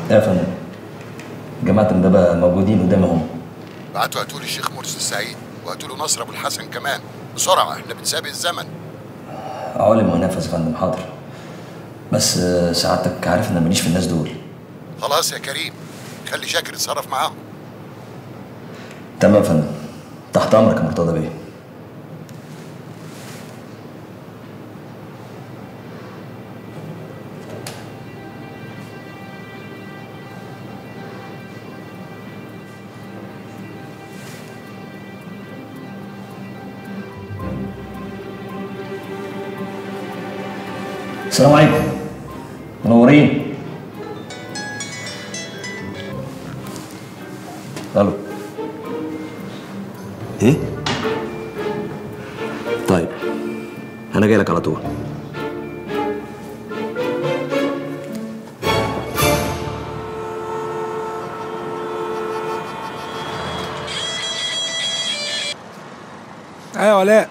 يا فندم جماعة الندبة موجودين قدامي هم بعتوا هاتوا لي الشيخ مرسي السعيد وهاتوا له نصر ابو الحسن كمان بسرعه احنا بنسابق الزمن علم ونفس يا فندم حاضر بس آه، سعادتك عارف ان أنا ماليش في الناس دول خلاص يا كريم خلي شاكر يتصرف معاهم تمام يا فندم تحت امرك يا مرتضى بيه السلام عليكم منورين الو ايه طيب انا جاي لك على طول ايوه ولاء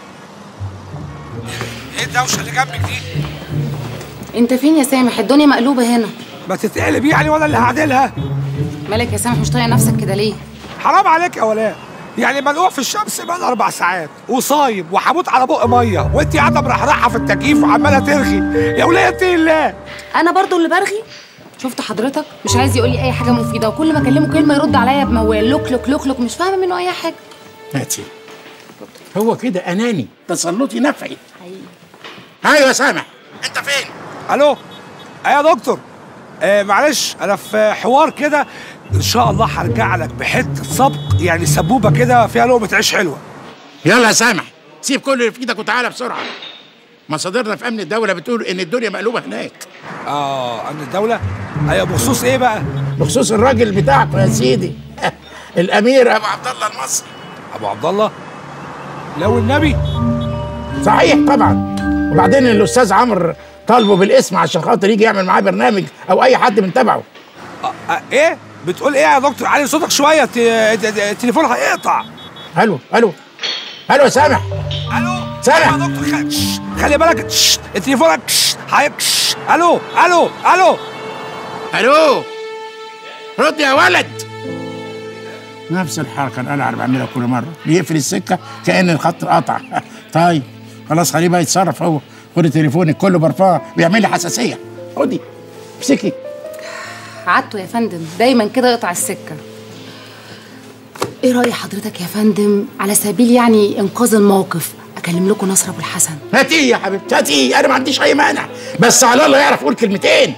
ايه الدوشه اللي جنبك دي انت فين يا سامح الدنيا مقلوبه هنا ما تتقلب يعني وانا اللي هعدلها مالك يا سامح مش طايق نفسك كده ليه حرام عليك يا ولاء يعني ملقوح في الشمس بقى اربع ساعات وصايم وحموت على بق ميه وانت قاعده مرحرحه في التكييف وعماله ترغي يا وليه اتقي الله انا برضو اللي برغي شفت حضرتك مش عايز يقول لي اي حاجه مفيده وكل ما اكلمه كلمه يرد عليا بموال لوك لوك لوك لوك مش فاهمه منه اي حاجه هاتي هو كده اناني تسلطي نفعي ايوه سامح انت فين الو ايوه يا دكتور آه معلش انا في حوار كده ان شاء الله هرجع لك بحته سبق يعني سبوبه كده فيها لقمه عيش حلوه يلا يا سامح سيب كل اللي في ايدك وتعالى بسرعه مصادرنا في امن الدوله بتقول ان الدنيا مقلوبه هناك اه امن الدوله ايوه بخصوص ايه بقى بخصوص الراجل بتاعكم يا سيدي الامير ابو عبد الله المصري ابو عبد الله لو النبي صحيح طبعا وبعدين الاستاذ عمرو طالبه بالاسم عشان خاطر يجي يعمل معاه برنامج او اي حد من تبعه آه آه ايه بتقول ايه يا دكتور علي صوتك شويه ت- ت- ت- التليفون هيقطع الو الو الو يا سامح الو سامح. أيوة يا دكتور خ- شش، خلي بالك شش، التليفونك شش، هي شش، الو الو الو الو رد يا ولد نفس الحركه اللي انا بعملها كل مره بيقفل السكه كان الخط قطع طيب خلاص خليه بقى يتصرف هو خد تليفونك كله برفان بيعمل لي حساسيه خدي امسكي عدته يا فندم دايما كده يقطع السكه ايه راي حضرتك يا فندم على سبيل يعني انقاذ الموقف اكلم لكم نصر ابو الحسن هاتيه يا حبيبتي هاتيه انا ما عنديش اي مانع بس على الله يعرف يقول كلمتين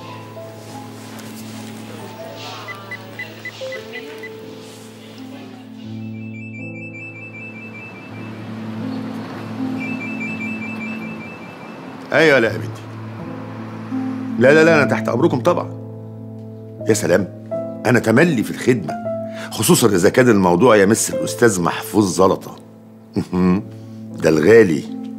ايوه لا يا بنتي لا لا لا انا تحت امركم طبعا يا سلام انا تملي في الخدمه خصوصا اذا كان الموضوع يمس الاستاذ محفوظ زلطه ده الغالي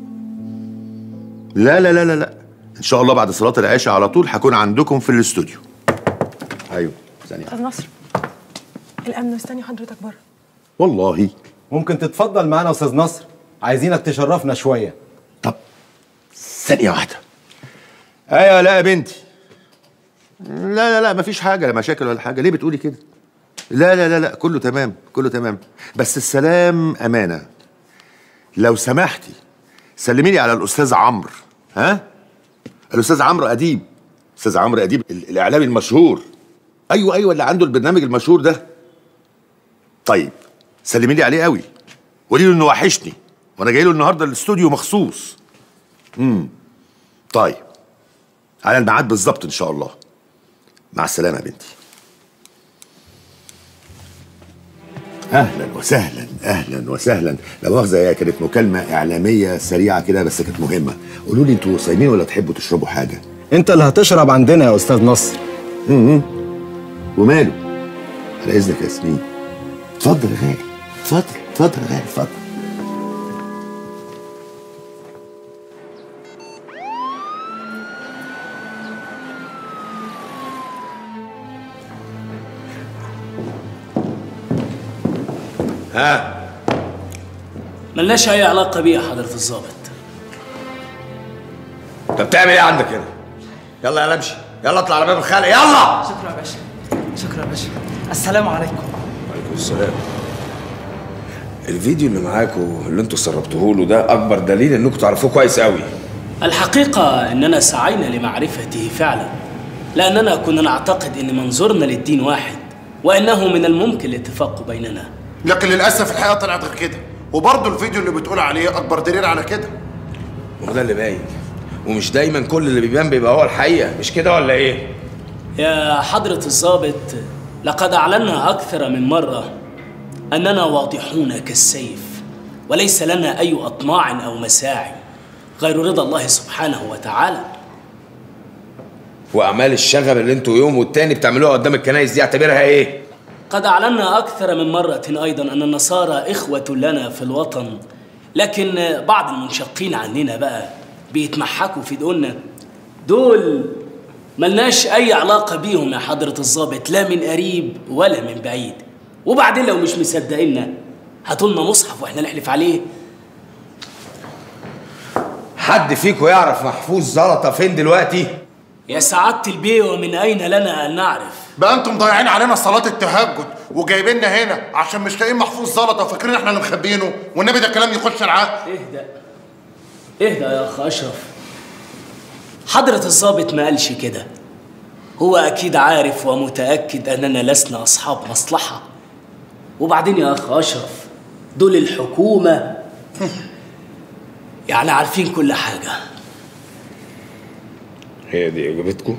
لا لا لا لا لا ان شاء الله بعد صلاه العشاء على طول هكون عندكم في الاستوديو ايوه ثانيه استاذ نصر الامن مستني حضرتك بره والله ممكن تتفضل معانا يا استاذ نصر عايزينك تشرفنا شويه طب ثانيه واحده ايوه لا يا بنتي لا لا لا مفيش حاجه لا مشاكل ولا حاجه ليه بتقولي كده لا لا لا لا كله تمام كله تمام بس السلام امانه لو سمحتي سلمي لي على الاستاذ عمرو ها الاستاذ عمرو اديب استاذ عمرو اديب ال- الاعلامي المشهور ايوه ايوه اللي عنده البرنامج المشهور ده طيب سلمي لي عليه قوي قولي له انه وحشني وانا جاي له النهارده الاستوديو مخصوص امم طيب على الميعاد بالظبط ان شاء الله مع السلامه يا بنتي اهلا وسهلا اهلا وسهلا لا مؤاخذه هي كانت مكالمه اعلاميه سريعه كده بس كانت مهمه قولوا لي انتوا صايمين ولا تحبوا تشربوا حاجه انت اللي هتشرب عندنا يا استاذ نصر امم وماله على اذنك يا ياسمين اتفضل يا غالي اتفضل اتفضل يا غالي اتفضل ها ملناش اي علاقه بيه يا حضره الظابط انت بتعمل ايه عندك هنا؟ يلا يلا امشي يلا اطلع على باب الخلق يلا شكرا يا باشا شكرا يا باشا السلام عليكم عليكم السلام الفيديو اللي معاكم اللي انتوا سربتوه له ده اكبر دليل انكم تعرفوه كويس قوي الحقيقة أننا سعينا لمعرفته فعلا لأننا كنا نعتقد أن منظورنا للدين واحد وأنه من الممكن الاتفاق بيننا لكن للاسف الحقيقه طلعت غير كده وبرضه الفيديو اللي بتقول عليه اكبر دليل على كده وهو ده اللي باين ومش دايما كل اللي بيبان بيبقى هو الحقيقه مش كده ولا ايه يا حضرة الضابط لقد أعلنا أكثر من مرة أننا واضحون كالسيف وليس لنا أي أطماع أو مساعي غير رضا الله سبحانه وتعالى واعمال الشغب اللي انتوا يوم والتاني بتعملوها قدام الكنايس دي اعتبرها ايه قد أعلنا أكثر من مرة أيضا أن النصارى إخوة لنا في الوطن لكن بعض المنشقين عننا بقى بيتمحكوا في دقولنا دول ملناش أي علاقة بيهم يا حضرة الضابط لا من قريب ولا من بعيد وبعدين لو مش مصدقيننا هاتولنا مصحف واحنا نحلف عليه حد فيكم يعرف محفوظ زلطه فين دلوقتي يا سعادة البيه ومن أين لنا أن نعرف بقى انتم مضيعين علينا صلاه التهجد وجايبيننا هنا عشان مش لاقيين محفوظ زلطه وفاكرين احنا اللي مخبيينه والنبي ده كلام يخش العقل اهدى اهدى يا أخ أشرف حضرة الضابط ما قالش كده هو أكيد عارف ومتأكد أننا لسنا أصحاب مصلحة وبعدين يا أخ أشرف دول الحكومة يعني عارفين كل حاجة هي دي اجابتكم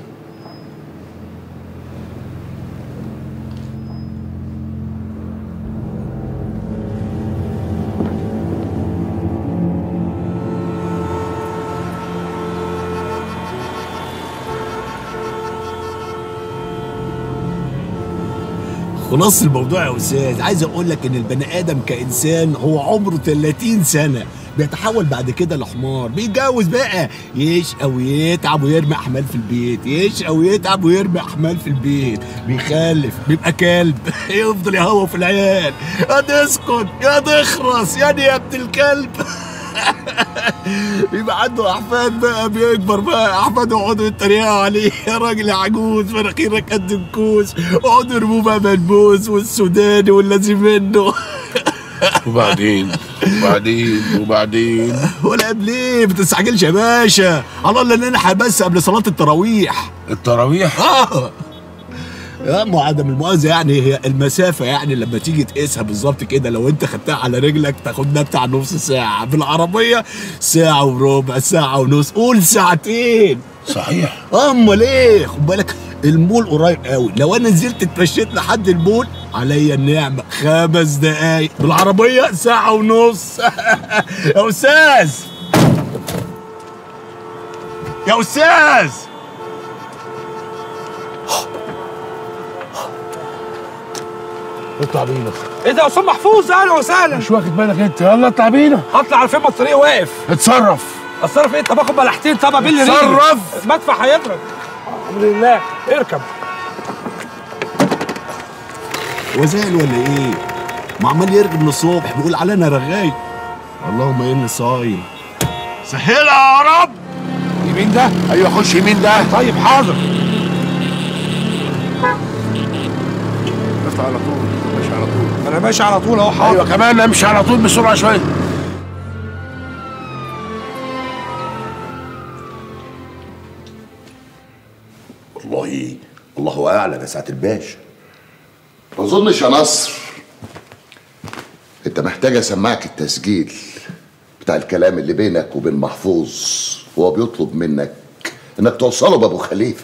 خلاص الموضوع يا استاذ عايز اقول لك ان البني ادم كانسان هو عمره 30 سنه بيتحول بعد كده لحمار بيتجوز بقى يشقى ويتعب ويرمي احمال في البيت يشقى ويتعب ويرمي احمال في البيت بيخلف بيبقى كلب يفضل يهوى في العيال يا تسكت يا تخرس يا دي يا ابن الكلب بيبقى عنده احفاد بقى بيكبر بقى احفاده يقعدوا يتريقوا عليه يا راجل يا عجوز مناخيرك قد الكوس اقعدوا يرموه بقى ملبوس والسوداني والذي منه وبعدين وبعدين وبعدين ولا قبل ايه ما تستعجلش يا باشا على الله ان انا بس قبل صلاه التراويح التراويح اه لا ما عدم المؤاخذة يعني هي المسافة يعني لما تيجي تقيسها بالظبط كده لو انت خدتها على رجلك تاخدنا بتاع نص ساعة بالعربية ساعة وربع ساعة ونص قول ساعتين صحيح امال ايه خد بالك المول قريب قوي لو انا نزلت اتمشيت لحد المول عليا النعمة خمس دقايق بالعربية ساعة ونص يا استاذ يا استاذ اطلع بينا ايه ده يا استاذ محفوظ اهلا وسهلا مش واخد بالك انت يلا اطلع بينا هطلع على فين ما الطريق واقف اتصرف اتصرف ايه طب اخد بلحتين طب ابل رجلي اتصرف. المدفع هيضرب الحمد لله اركب وزال ولا ايه؟ ما عمال يرجع من الصبح بيقول علينا رغاي اللهم اني صايم سهلها يا رب يمين ده ايوه خش يمين ده طيب حاضر اطلع على طول ماشي على طول انا ماشي على طول اهو حاضر ايوه كمان امشي على طول بسرعه شويه والله الله اعلم يا سعاده الباشا ما اظنش يا نصر انت محتاج اسمعك التسجيل بتاع الكلام اللي بينك وبين محفوظ وهو بيطلب منك انك توصله بابو خليفه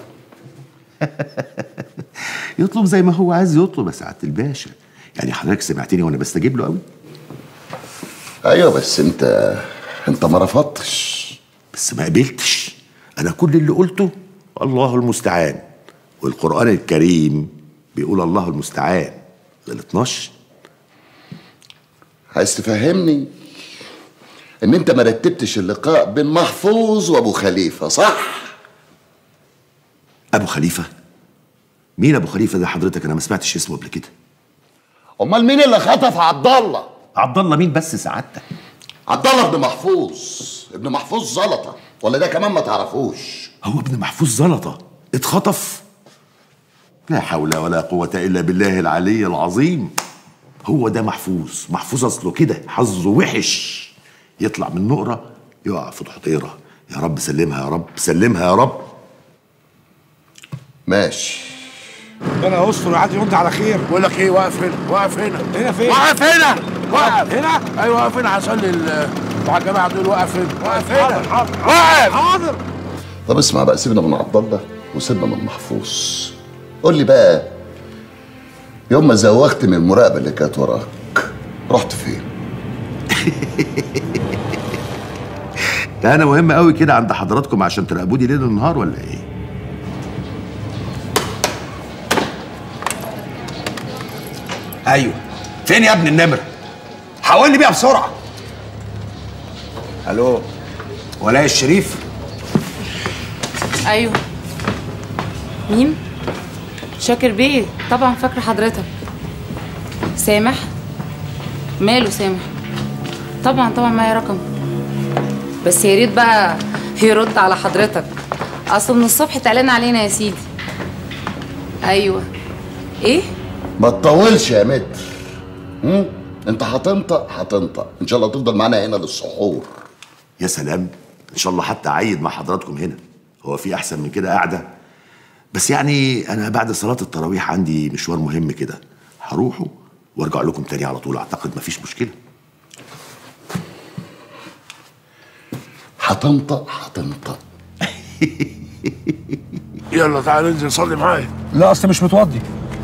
يطلب زي ما هو عايز يطلب يا سعاده الباشا يعني حضرتك سمعتني وانا بستجيب له قوي ايوه بس انت انت ما رفضتش بس ما قبلتش انا كل اللي قلته الله المستعان والقران الكريم بيقول الله المستعان غلطناش عايز تفهمني ان انت ما رتبتش اللقاء بين محفوظ وابو خليفه صح ابو خليفه مين ابو خليفه ده حضرتك انا ما سمعتش اسمه قبل كده امال مين اللي خطف عبد الله عبد الله مين بس سعادتك عبد الله ابن محفوظ ابن محفوظ زلطه ولا ده كمان ما تعرفوش هو ابن محفوظ زلطه اتخطف لا حول ولا قوة إلا بالله العلي العظيم هو ده محفوظ محفوظ أصله كده حظه وحش يطلع من نقرة يقع في حطيرة يا رب سلمها يا رب سلمها يا رب ماشي ربنا يستر ويعدي يرد على خير بقول لك ايه واقف هنا واقف هنا هنا فين؟ واقف هنا واقف هنا؟ ايوه واقف هنا هصلي ال- مع الجماعه دول واقف هنا واقف حاضر هنا حاضر واقف حاضر طب اسمع بقى سيبنا من عبد الله وسيبنا من محفوظ قول لي بقى يوم ما زوغت من المراقبه اللي كانت وراك رحت فين؟ ده أنا مهم قوي كده عند حضراتكم عشان تراقبوني ليل ونهار ولا إيه؟ ايوه فين يا ابن النمر حولني بيها بسرعه الو ولاء الشريف ايوه مين شاكر بيه طبعا فاكره حضرتك سامح ماله سامح طبعا طبعا معايا رقم بس يا ريت بقى يرد على حضرتك اصل من الصبح اتقلقنا علينا يا سيدي ايوه ايه ما تطولش يا متر هم؟ انت هتنطق هتنطق ان شاء الله تفضل معانا هنا للسحور يا سلام ان شاء الله حتى عيد مع حضراتكم هنا هو في احسن من كده قاعده بس يعني انا بعد صلاه التراويح عندي مشوار مهم كده هروحه وارجع لكم تاني على طول اعتقد مفيش مشكله هتنطق هتنطق يلا تعال انزل صلي معايا لا اصل مش متوضي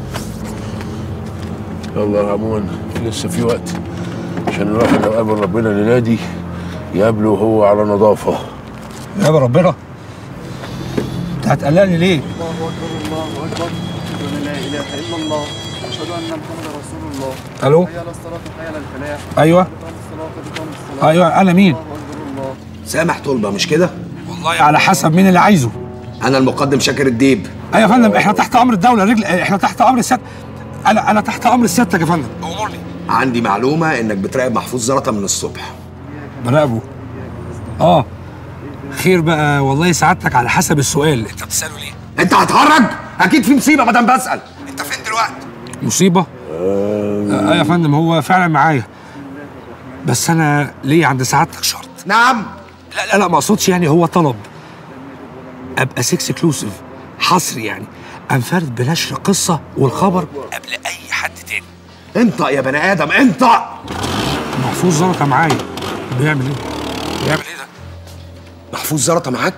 يلا عموما لسه في وقت عشان الواحد لو قابل ربنا الليله دي يقابله وهو على نظافه يا ربنا انت هتقلقني ليه؟ الله اكبر الله اكبر اشهد ان لا اله الا الله اشهد ان محمدا رسول الله ألو؟ حي على الصلاه حي على الفلاح أيوة. قد قامت الصلاه قد قامت الصلاه ايوه انا مين؟ الله اكبر الله سامح طلبه مش كده والله على حسب مين اللي عايزه انا المقدم شاكر الديب ايوه يا فندم احنا تحت امر الدوله رجل احنا تحت امر السيادة انا انا تحت امر سيادتك يا فندم امرني عندي معلومه انك بتراقب محفوظ زلطه من الصبح براقبه اه خير بقى والله سعادتك على حسب السؤال انت بتساله ليه؟ انت هتهرج اكيد في مصيبه ما دام بسال انت فين دلوقتي مصيبه؟ اه يا فندم هو فعلا معايا بس انا ليه عند سعادتك شرط نعم لا لا لا ما اقصدش يعني هو طلب ابقى سكس كلوسيف حصري يعني انفرد بنشر قصه والخبر قبل اي حد تاني انت يا بني ادم انت محفوظ زلطه معايا بيعمل ايه؟ بيعمل ايه ده؟ محفوظ زلطه معاك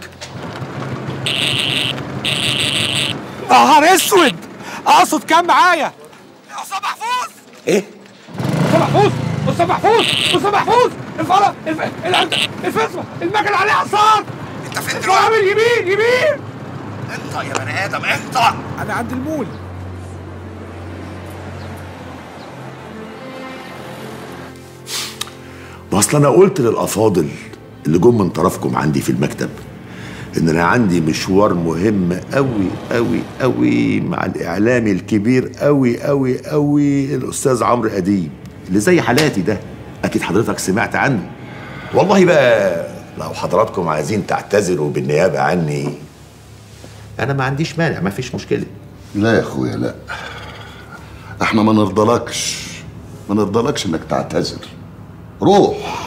نهار اسود اقصد كام معايا يا استاذ محفوظ ايه استاذ محفوظ استاذ محفوظ استاذ محفوظ الفرق الف... العند... الفسمه المكنه عليها اعصار انت فين دلوقتي عامل يمين يمين انت يا بني ادم انت انا عند المول ما اصل انا قلت للافاضل اللي جم من طرفكم عندي في المكتب ان انا عندي مشوار مهم قوي قوي قوي مع الاعلامي الكبير قوي قوي قوي الاستاذ عمرو اديب اللي زي حالاتي ده اكيد حضرتك سمعت عنه والله بقى لو حضراتكم عايزين تعتذروا بالنيابه عني انا ما عنديش مانع ما فيش مشكله لا يا اخويا لا احنا ما نرضلكش ما نرضلكش انك تعتذر روح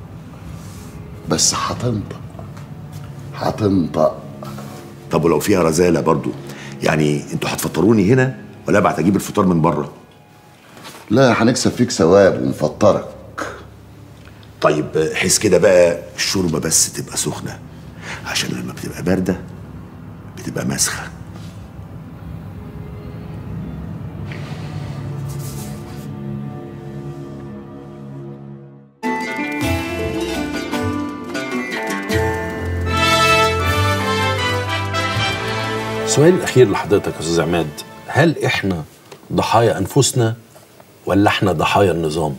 بس هتنطق هتنطق طب ولو فيها رزاله برضو يعني انتوا هتفطروني هنا ولا ابعت اجيب الفطار من بره لا هنكسب فيك ثواب ونفطرك طيب حس كده بقى الشوربه بس تبقى سخنه عشان لما بتبقى بارده بتبقى مسخه السؤال الأخير لحضرتك يا أستاذ عماد هل إحنا ضحايا أنفسنا ولا إحنا ضحايا النظام؟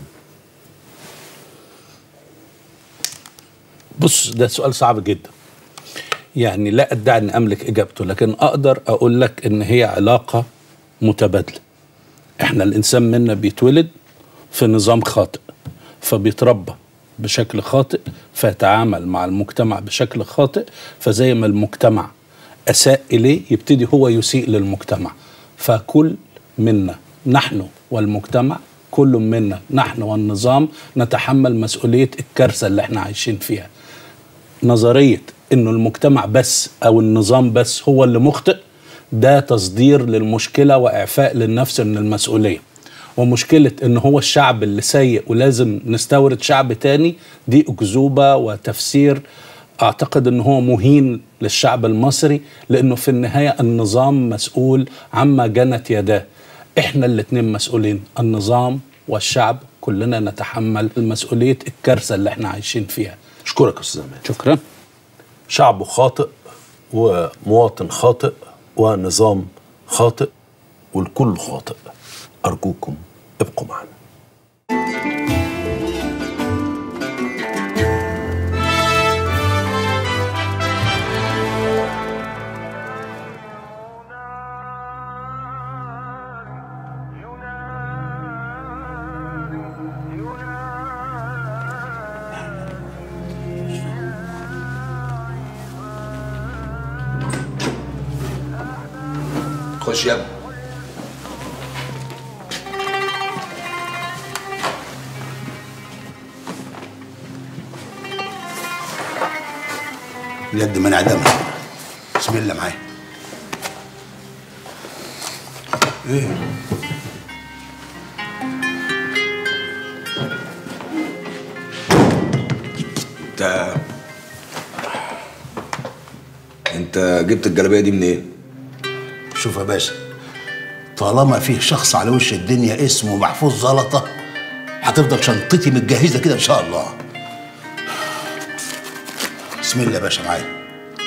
بص ده سؤال صعب جدا يعني لا أدعي أن أملك إجابته لكن أقدر أقول لك إن هي علاقة متبادلة إحنا الإنسان منا بيتولد في نظام خاطئ فبيتربى بشكل خاطئ فيتعامل مع المجتمع بشكل خاطئ فزي ما المجتمع اساء اليه يبتدي هو يسيء للمجتمع فكل منا نحن والمجتمع كل منا نحن والنظام نتحمل مسؤوليه الكارثه اللي احنا عايشين فيها نظريه انه المجتمع بس او النظام بس هو اللي مخطئ ده تصدير للمشكله واعفاء للنفس من المسؤوليه ومشكله ان هو الشعب اللي سيء ولازم نستورد شعب تاني دي اكذوبه وتفسير اعتقد ان هو مهين للشعب المصري لانه في النهايه النظام مسؤول عما جنت يداه احنا الاتنين مسؤولين النظام والشعب كلنا نتحمل مسؤوليه الكارثه اللي احنا عايشين فيها اشكرك يا استاذ عماد شكرا شعب خاطئ ومواطن خاطئ ونظام خاطئ والكل خاطئ ارجوكم ابقوا معنا خش يا ابني اليد من عدمها بسم الله معايا ايه انت انت جبت الجلابيه دي منين؟ شوف يا باشا طالما فيه شخص على وش الدنيا اسمه محفوظ زلطه هتفضل شنطتي متجهزه كده ان شاء الله بسم الله يا باشا معايا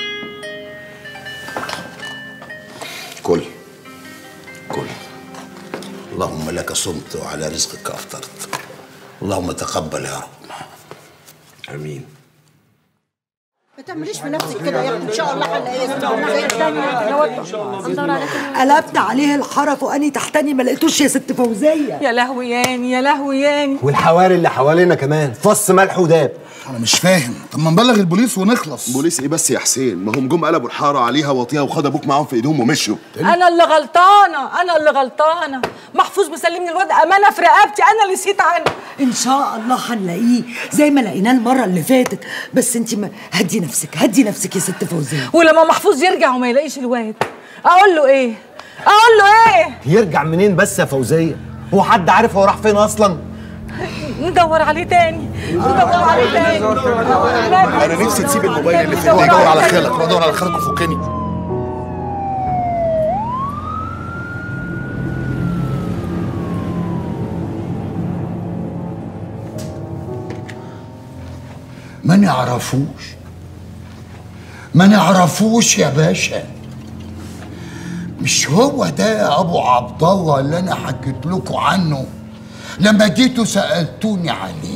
كل كل اللهم لك صمت وعلى رزقك افطرت اللهم تقبل يا رب امين ما تعمليش في نفسك كده يا اختي ان شاء الله هنلاقيه زي الثانيه قلبت عليه الحرف واني تحتني ما لقيتوش يا ست فوزيه يا لهوياني يا لهوياني والحواري اللي حوالينا كمان فص ملح وداب انا مش فاهم طب ما نبلغ البوليس ونخلص بوليس ايه بس يا حسين ما هم جم قلبوا الحاره عليها واطيها وخد ابوك معاهم في ايديهم ومشوا انا اللي غلطانه انا اللي غلطانه محفوظ مسلمني الواد امانه في رقبتي انا اللي نسيت عنه ان شاء الله هنلاقيه زي ما لقيناه المره اللي فاتت بس انت ما هدي نفسك هدي نفسك يا ست فوزيه ولما محفوظ يرجع وما يلاقيش الواد اقول له ايه اقول له ايه يرجع منين بس يا فوزيه هو حد عارف هو راح فين اصلا ندور عليه تاني ندور عليه تاني انا نفسي تسيب الموبايل اللي في ايديك دور على خالك ودور على خالك وفكني ما نعرفوش ما نعرفوش يا باشا مش هو ده يا ابو عبد الله اللي انا حكيت لكم عنه لما جيتوا سالتوني عليه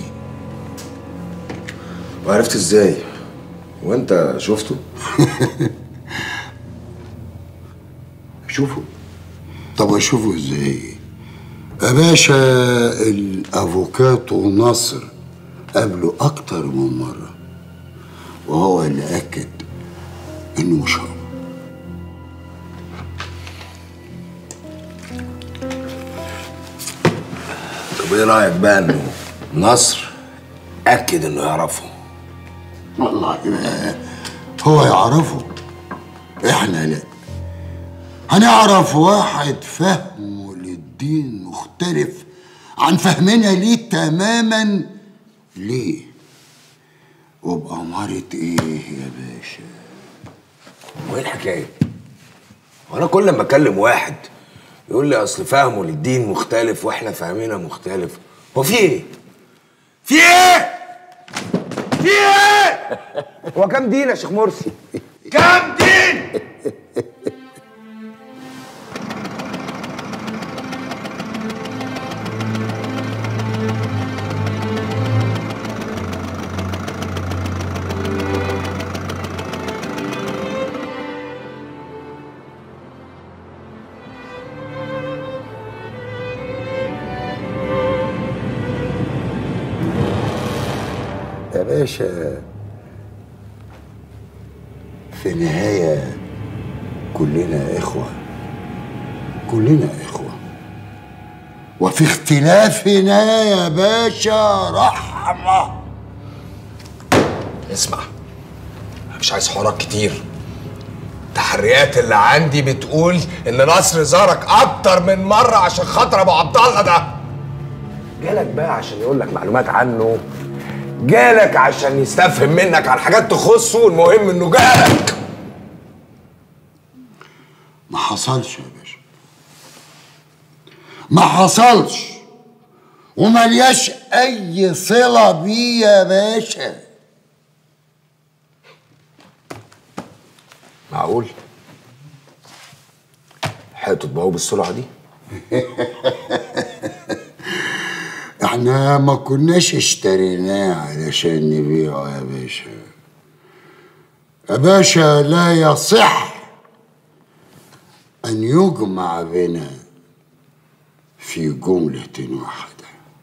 وعرفت ازاي؟ وانت شفته؟ شوفوا طب اشوفه ازاي يا باشا الافوكاتو نصر قابله اكتر من مره وهو اللي اكد انه مش هو طب ايه رايك بقى انه نصر اكد انه يعرفه والله ما هو يعرفه احنا لا هنعرف واحد فهمه للدين مختلف عن فهمنا ليه تماما ليه وبأمارة ايه يا باشا وايه الحكايه؟ وانا كل ما اكلم واحد يقول لي اصل فهمه للدين مختلف واحنا فاهمينها مختلف هو في ايه؟ في ايه؟ في ايه؟ هو كام دين يا شيخ مرسي كام دين؟ يا باشا في النهاية كلنا إخوة كلنا إخوة وفي اختلافنا يا باشا رحمة اسمع أنا مش عايز حوارات كتير التحريات اللي عندي بتقول ان نصر زارك اكتر من مره عشان خاطر ابو عبد الله ده جالك بقى عشان يقول لك معلومات عنه جالك عشان يستفهم منك عن حاجات تخصه المهم انه جالك ما حصلش يا باشا ما حصلش وملياش اي صلة بيه يا باشا معقول حقتوا تبيعوه بالسرعه دي احنا ما كناش اشتريناه علشان نبيعه يا باشا يا باشا لا يصح ان يجمع بنا في جملة واحدة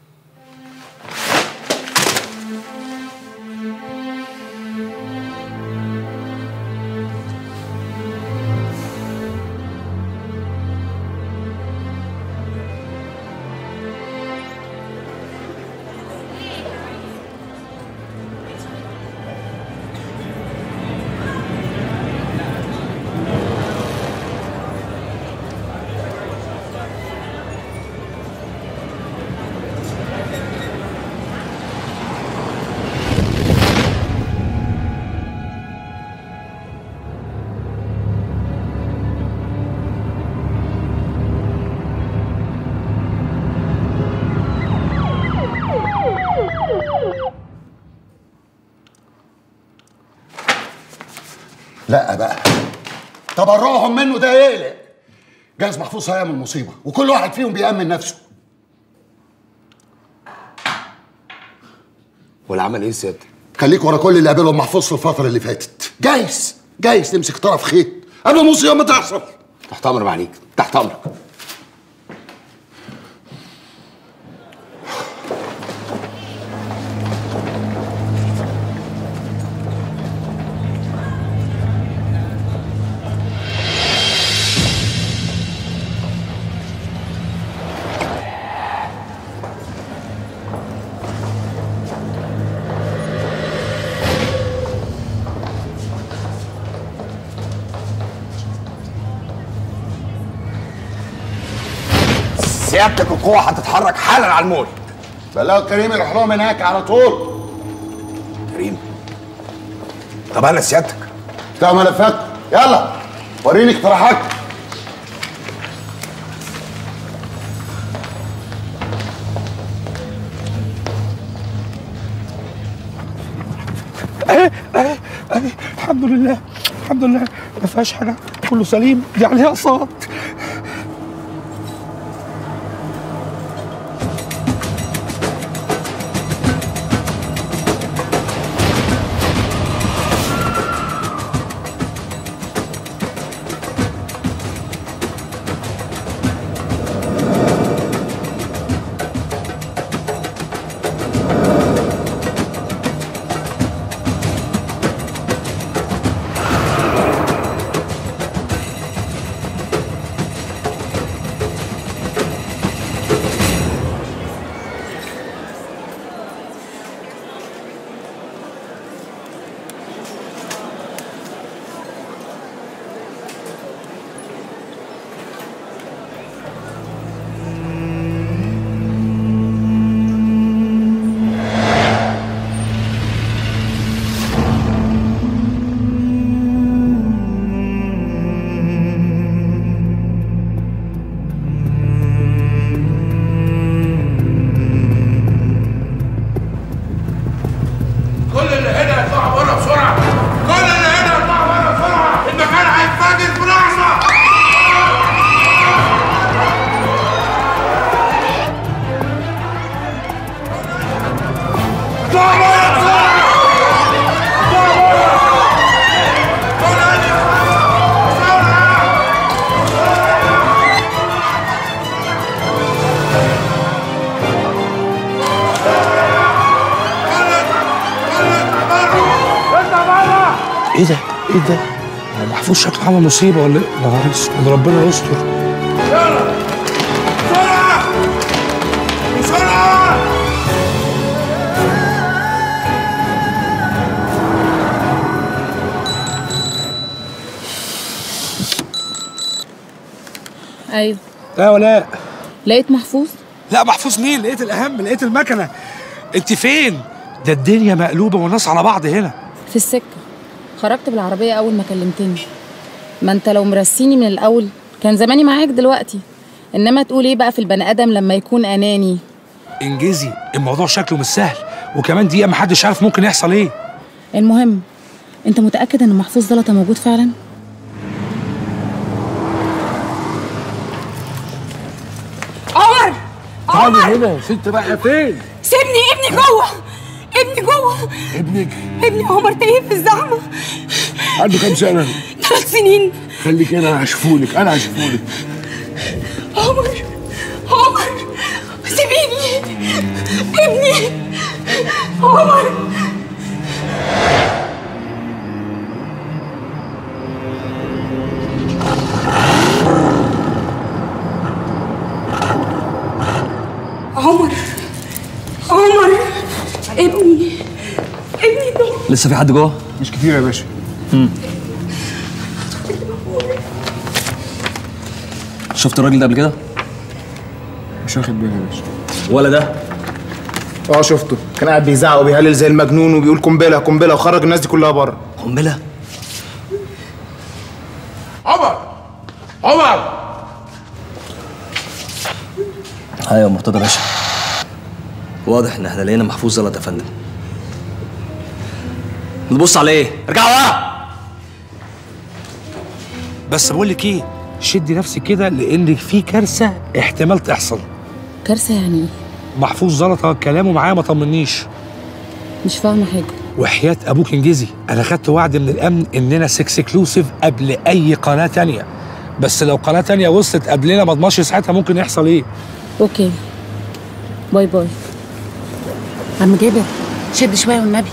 لا بقى تبرعهم منه ده يقلق جاز محفوظ هيعمل مصيبة وكل واحد فيهم بيأمن نفسه والعمل ايه سيادتك؟ خليك ورا كل اللي قابلهم محفوظ في الفترة اللي فاتت جايز جايز تمسك طرف خيط قبل المصيبة ما تحصل تحت امر عليك تحت امرك سيادتك القوة هتتحرك حالا على المول بلاغ كريم يروح لهم هناك على طول كريم طب انا سيادتك بتاع ملفات يلا وريني اقتراحات اهي اهي اهي الحمد لله الحمد لله ما فيهاش حاجه كله سليم دي عليها اقساط كل اللي هنا يطلعوا بره بسرعه كل اللي هنا يطلعوا بره بسرعه المكان هيتفجر في لحظه اطلعوا بره بسرعه اطلعوا بره كل اللي يطلعوا بسرعه ايه ده ايه ده هو محفوظ شكله عمل مصيبه ولا ايه؟ نهار اسود ربنا يستر بسرعة ايوه لا ولا لقيت محفوظ لا محفوظ مين لقيت الاهم لقيت المكنه انت فين ده الدنيا مقلوبه والناس على بعض هنا في السكه خرجت بالعربيه اول ما كلمتني ما انت لو مرسيني من الاول كان زماني معاك دلوقتي انما تقول ايه بقى في البني ادم لما يكون اناني انجزي الموضوع شكله مش سهل وكمان دقيقه محدش عارف ممكن يحصل ايه المهم انت متاكد ان محفوظ زلطه موجود فعلا عمر تعالي هنا يا ست بقى فين سيبني ابني جوه ابني جوه ابنك ابني عمر تايه في الزحمه عنده كام سنة؟ ثلاث سنين خليك انا هشوفهولك انا هشوفهولك عمر عمر سيبيني ابني عمر عمر عمر ابني ابني ده لسه في حد جوه؟ مش كتير يا باشا مم. شفت الراجل ده قبل كده؟ مش واخد بالي يا باشا ولا ده؟ اه شفته كان قاعد بيزعق وبيهلل زي المجنون وبيقول قنبله قنبله وخرج الناس دي كلها بره قنبله عمر عمر ايوه مرتضى باشا واضح ان احنا لقينا محفوظ زلط يا فندم بتبص على ايه؟ ارجعوا ورا بس بقول لك ايه شدي نفسك كده لان في كارثه احتمال تحصل كارثه يعني ايه محفوظ زلطه كلامه معايا ما طمنيش مش فاهمه حاجه وحياه ابوك انجزي انا خدت وعد من الامن اننا سكس اكلوسيف قبل اي قناه تانية بس لو قناه تانية وصلت قبلنا ما اضمنش ساعتها ممكن يحصل ايه اوكي باي باي عم جابر شد شويه والنبي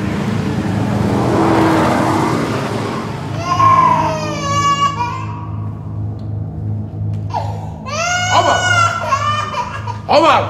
عمر عمر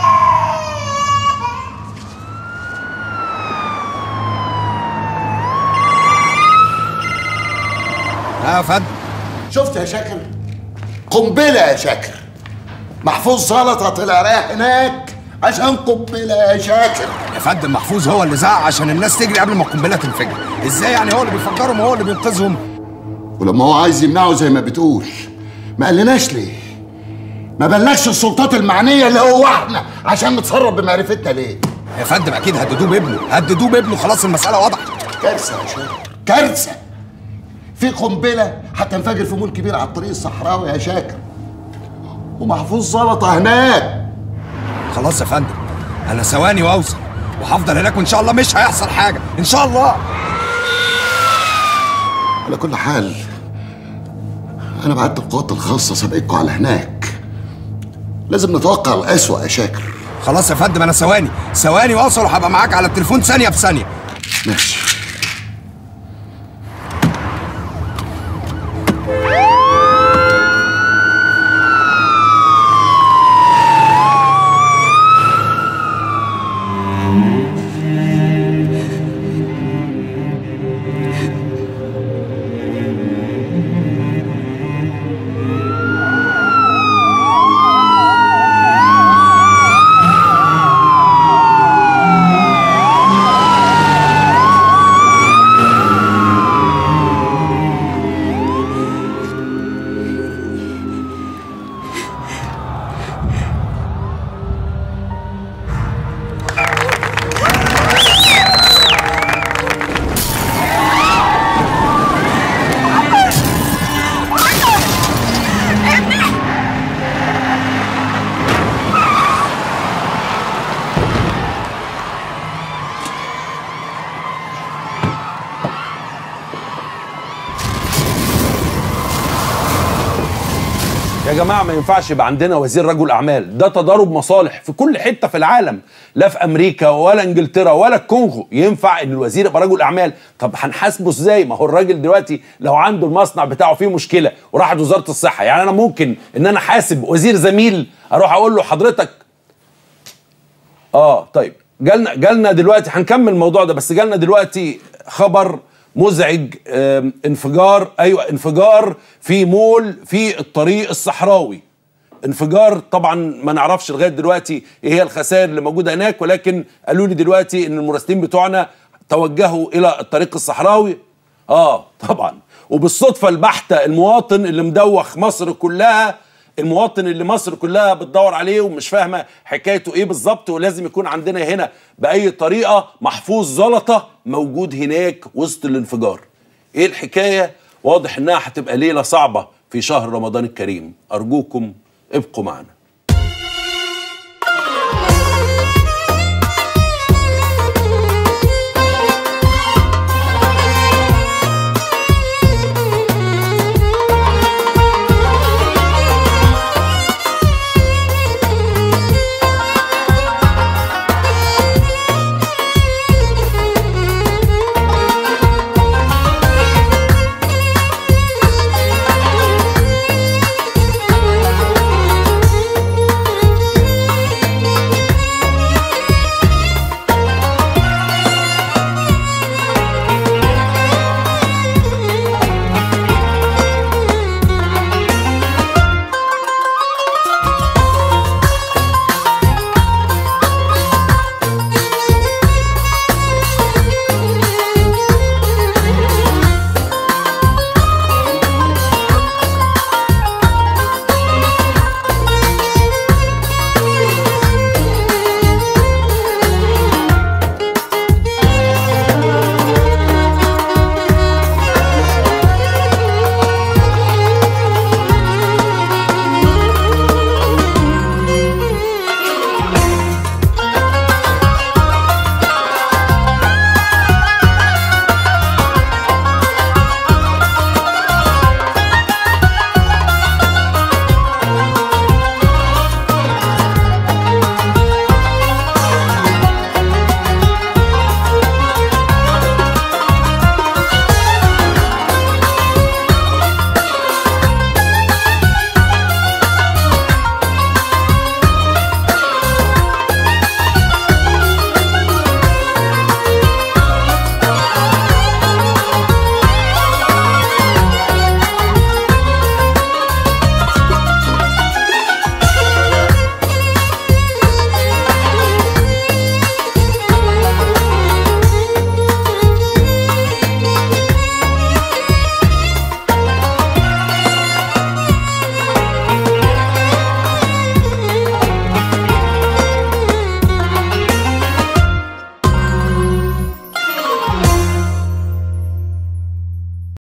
ها يا فندم شفت يا شاكر قنبله يا شاكر محفوظ زلطه طلع رايح هناك عشان قنبله يا شاكر يا فندم محفوظ هو اللي زعق عشان الناس تجري قبل ما القنبله تنفجر ازاي يعني هو اللي بيفجرهم وهو اللي بينقذهم ولما هو عايز يمنعه زي ما بتقول ما قالناش ليه ما بلغش السلطات المعنيه اللي هو احنا عشان نتصرف بمعرفتنا ليه يا فندم اكيد هددوه بابنه هددوه بابنه خلاص المساله وضحت كارثه يا شاكر كارثه في قنبله هتنفجر في مول كبير على الطريق الصحراوي يا شاكر ومحفوظ زلطه هناك خلاص يا فندم انا ثواني واوصل وهفضل هناك وان شاء الله مش هيحصل حاجه ان شاء الله على كل حال انا بعت القوات الخاصه سابقكم على هناك لازم نتوقع الاسوأ يا شاكر خلاص يا فندم انا ثواني ثواني واوصل وهبقى معاك على التليفون ثانيه بثانيه ماشي يا جماعه ما ينفعش يبقى عندنا وزير رجل اعمال ده تضارب مصالح في كل حته في العالم لا في امريكا ولا انجلترا ولا الكونغو ينفع ان الوزير يبقى رجل اعمال طب هنحاسبه ازاي ما هو الراجل دلوقتي لو عنده المصنع بتاعه فيه مشكله وراحت وزاره الصحه يعني انا ممكن ان انا حاسب وزير زميل اروح اقول له حضرتك اه طيب جالنا جالنا دلوقتي هنكمل الموضوع ده بس جالنا دلوقتي خبر مزعج آم، انفجار ايوه انفجار في مول في الطريق الصحراوي انفجار طبعا ما نعرفش لغايه دلوقتي ايه هي الخسائر اللي موجوده هناك ولكن قالوا لي دلوقتي ان المراسلين بتوعنا توجهوا الى الطريق الصحراوي اه طبعا وبالصدفه البحته المواطن اللي مدوخ مصر كلها المواطن اللي مصر كلها بتدور عليه ومش فاهمه حكايته ايه بالظبط ولازم يكون عندنا هنا باي طريقه محفوظ زلطه موجود هناك وسط الانفجار ايه الحكايه واضح انها هتبقى ليله صعبه في شهر رمضان الكريم ارجوكم ابقوا معنا